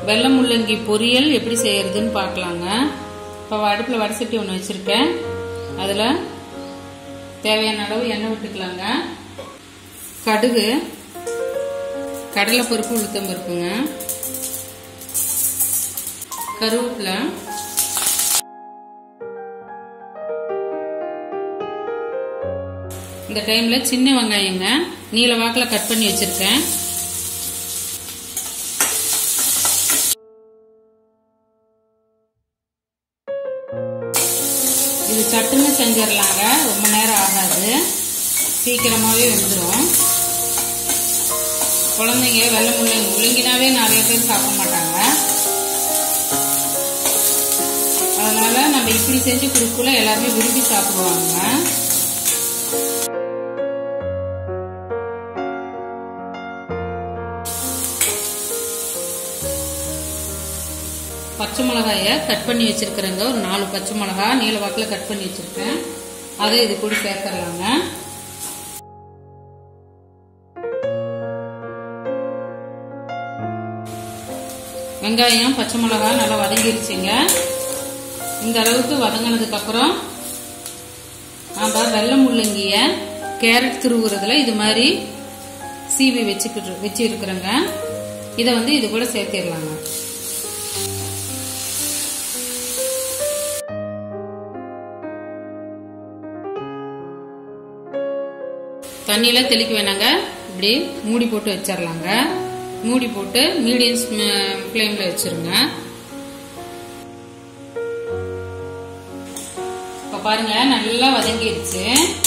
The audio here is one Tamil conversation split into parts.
வெள்ளை முள்ளங்கி பொரியல் எப்படி செய்யறதுன்னு பார்க்கலாங்க இப்போ அடுப்பில் வடசட்டி ஒன்று வச்சுருக்கேன் அதில் தேவையான அளவு எண்ணெய் விட்டுக்கலாங்க கடுகு கடலைப்பருப்பு உளுத்தம் பருப்புங்க கருவேப்பிலை இந்த டைம்ல சின்ன வெங்காயங்க நீல வாக்கில் கட் பண்ணி வச்சிருக்கேன் இது சட்டுன்னு செஞ்சிடலாங்க ரொம்ப நேரம் ஆகாது சீக்கிரமாகவே வெந்துடும் குழந்தைங்க வெள்ளை முள்ளங்கி முள்ளங்கினாவே நிறைய பேர் சாப்பிட மாட்டாங்க அதனால நம்ம இப்படி செஞ்சு கொடுக்கல எல்லாருமே விரும்பி சாப்பிடுவாங்க பச்சை மிளகாய கட் பண்ணி வச்சிருக்கிறேங்க ஒரு நாலு பச்சை மிளகா நீல வாக்கில் கட் பண்ணி வச்சிருக்கேன் அதை இது கூட சேர்த்துடலாங்க வெங்காயம் பச்சை மிளகா நல்லா வதங்கிருச்சுங்க இந்த அளவுக்கு வதங்கினதுக்கு அப்புறம் நாம வெள்ளை முள்ளங்கிய கேரட் துருவுறதுல இது மாதிரி சீவி வச்சுக்கிட்டு வச்சு இருக்கிறேங்க இதை வந்து இது கூட சேர்த்திடலாங்க தண்ணியில தெளிக்க வேணாங்க இப்படி மூடி போட்டு வச்சிடலாங்க மூடி போட்டு மீடியம் ஃப்ளேம்ல வச்சிருங்க இப்ப பாருங்க நல்லா வதங்கிடுச்சு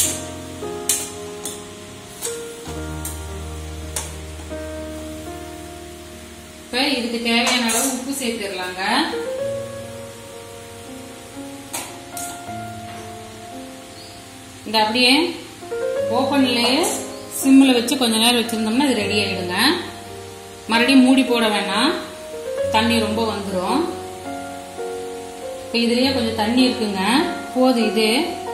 இப்ப இதுக்கு தேவையான அளவு உப்பு சேர்த்துடலாங்க இந்த அப்படியே ஓப்பன்லயே சிம்மில் வச்சு கொஞ்ச நேரம் வச்சிருந்தோம்னா இது ரெடி ஆயிடுங்க மறுபடியும் மூடி போட வேணாம் தண்ணி ரொம்ப வந்துடும் இப்போ இதுலயே கொஞ்சம் தண்ணி இருக்குங்க போதும் இது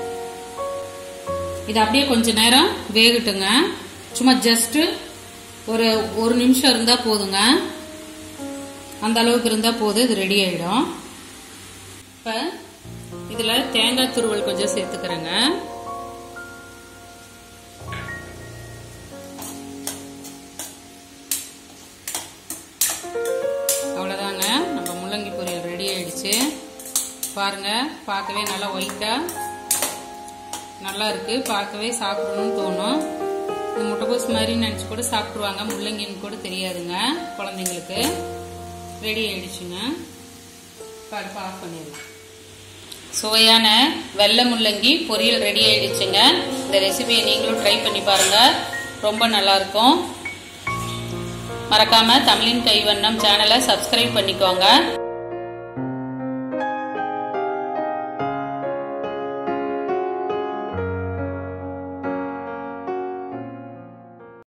இது அப்படியே கொஞ்ச நேரம் வேகட்டுங்க சும்மா ஜஸ்ட் ஒரு ஒரு நிமிஷம் இருந்தா போதுங்க அந்த அளவுக்கு இருந்தா போதும் இது ரெடி ஆயிடும் இப்ப இதுல தேங்காய் துருவல் கொஞ்சம் சேர்த்துக்கிறேங்க அவ்வளோதாங்க நம்ம முள்ளங்கி பொரியல் ரெடி ஆயிடுச்சு பாருங்க பார்க்கவே நல்லா ஒயிட்டா நல்லா இருக்கு பார்க்கவே சாப்பிடணும்னு தோணும் இந்த முட்டைகோஸ் மாதிரி நினச்சி கூட சாப்பிடுவாங்க முள்ளங்கின்னு கூட தெரியாதுங்க குழந்தைங்களுக்கு ரெடி ஆயிடுச்சுங்க பருப்பு ஆஃப் பண்ணிடலாம் சுவையான வெள்ளை முள்ளங்கி பொரியல் ரெடி ஆயிடுச்சுங்க இந்த ரெசிபியை நீங்களும் ட்ரை பண்ணி பாருங்க ரொம்ப நல்லா இருக்கும் மறக்காம தமிழின் கைவண்ணம் சேனலை சப்ஸ்கிரைப் பண்ணிக்கோங்க